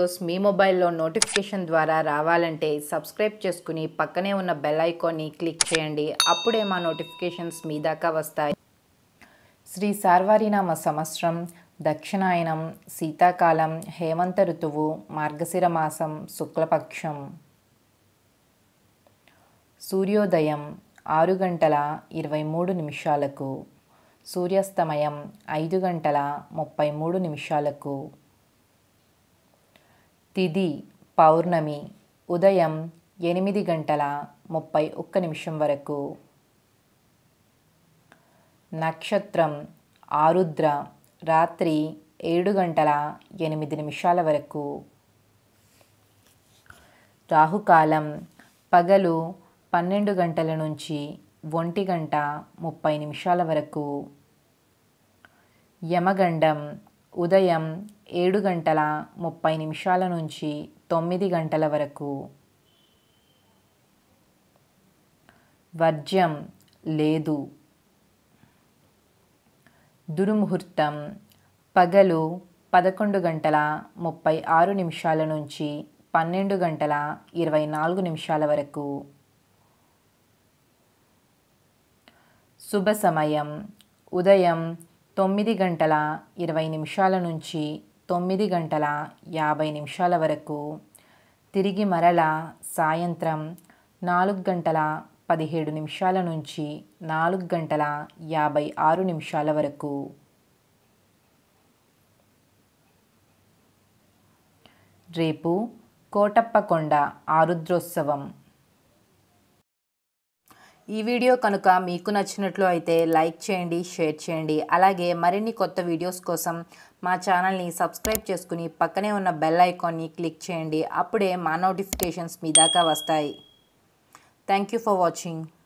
videos మీ మొబైల్లో notification ద్వారా రావాలంటే సబ్స్క్రైబ్ చేసుకుని పక్కనే ఉన్న బెల్ ఐకాన్ని క్లిక్ చేయండి అప్పుడే మా నోటిఫికేషన్స్ మీ దాకా వస్తాయి శ్రీ సార్వారినామ సంవత్సరం దక్షిణాయనం శీతాకాలం హేమంత ఋతువు మార్గశిర మాసం శుక్లపక్షం సూర్యోదయం ఆరు గంటల ఇరవై మూడు నిమిషాలకు సూర్యాస్తమయం ఐదు గంటల ముప్పై మూడు నిమిషాలకు తిది పౌర్ణమి ఉదయం ఎనిమిది గంటల ముప్పై ఒక్క నిమిషం వరకు నక్షత్రం ఆరుద్ర రాత్రి ఏడు గంటల ఎనిమిది నిమిషాల వరకు రాహుకాలం పగలు పన్నెండు గంటల నుంచి ఒంటి గంట ముప్పై నిమిషాల వరకు యమగండం ఉదయం ఏడు గంటల ముప్పై నిమిషాల నుంచి తొమ్మిది గంటల వరకు వర్జ్యం లేదు దుర్ముహూర్తం పగలు పదకొండు గంటల ముప్పై ఆరు నిమిషాల నుంచి పన్నెండు గంటల ఇరవై నాలుగు నిమిషాల వరకు శుభ సమయం ఉదయం తొమ్మిది గంటల ఇరవై నిమిషాల నుంచి తొమ్మిది గంటల యాభై నిమిషాల వరకు తిరిగి మరల సాయంత్రం నాలుగు గంటల పదిహేడు నిమిషాల నుంచి నాలుగు గంటల యాభై ఆరు నిమిషాల వరకు రేపు కోటప్పకొండ ఆరుద్రోత్సవం ఈ వీడియో కనుక మీకు నచ్చినట్లు అయితే లైక్ చేయండి షేర్ చేయండి అలాగే మరిన్ని కొత్త వీడియోస్ కోసం మా ఛానల్ని సబ్స్క్రైబ్ చేసుకుని పక్కనే ఉన్న బెల్ ఐకాన్ని క్లిక్ చేయండి అప్పుడే మా నోటిఫికేషన్స్ మీ దాకా వస్తాయి థ్యాంక్ యూ ఫర్ వాచింగ్